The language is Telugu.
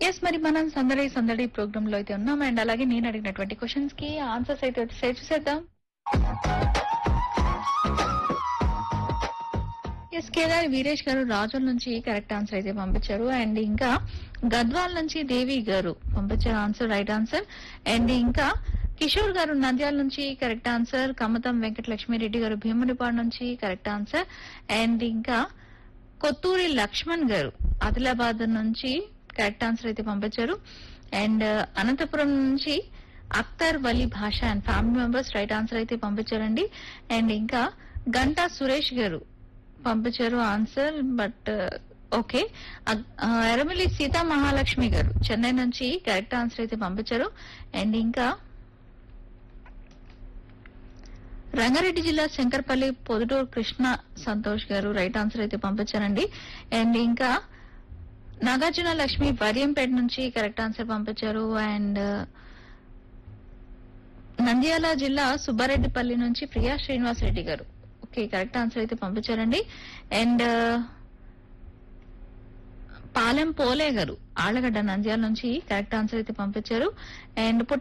ఎస్ మరి మనం సందడి సందడి ప్రోగ్రామ్ లో అయితే ఉన్నాం అండ్ అలాగే నేను అడిగినటువంటి క్వశ్చన్స్ కి ఆన్సర్స్ అయితే వచ్చేసాయి చూసేద్దాం ఎస్ కేదార్ వీరేష్ గారు రాజుల నుంచి కరెక్ట్ ఆన్సర్ అయితే పంపించారు అండ్ ఇంకా గద్వాల్ నుంచి దేవి గారు పంపించారు ఆన్సర్ రైట్ ఆన్సర్ అండ్ ఇంకా కిషోర్ గారు నంద్యాల నుంచి కరెక్ట్ ఆన్సర్ కమతం వెంకట లక్ష్మీరెడ్డి గారు భీమునిపాడు నుంచి కరెక్ట్ ఆన్సర్ అండ్ ఇంకా కొత్తూరి లక్ష్మణ్ గారు ఆదిలాబాద్ నుంచి కరెక్ట్ ఆన్సర్ అయితే పంపించారు అండ్ అనంతపురం నుంచి Akhtar Vali Basha and family members right answer అయితే పంపించారండి అండ్ ఇంకా గంటా సురేష్ గారు పంపించారు answer but okay Eramali Seetha Mahalakshmi garu Chennai నుంచి కరెక్ట్ ఆన్సర్ అయితే పంపించారు అండ్ ఇంకా రంగారెడ్డి జిల్లా శంకర్పల్లి పొదుటూరు కృష్ణ సంతోష్ గారు రైట్ ఆన్సర్ అయితే పంపించారండి అండ్ ఇంకా నాగార్జున లక్ష్మి వరియంపేట నుంచి కరెక్ట్ ఆన్సర్ పంపించారు అండ్ నంద్యాల జిల్లా సుబ్బారెడ్డిపల్లి నుంచి ప్రియా శ్రీనివాస్ రెడ్డి గారు ఓకే కరెక్ట్ ఆన్సర్ అయితే పంపించారండి అండ్ పాలెం పోలే గారు ఆళ్లగడ్డ నంద్యాల నుంచి కరెక్ట్ ఆన్సర్ అయితే పంపించారు అండ్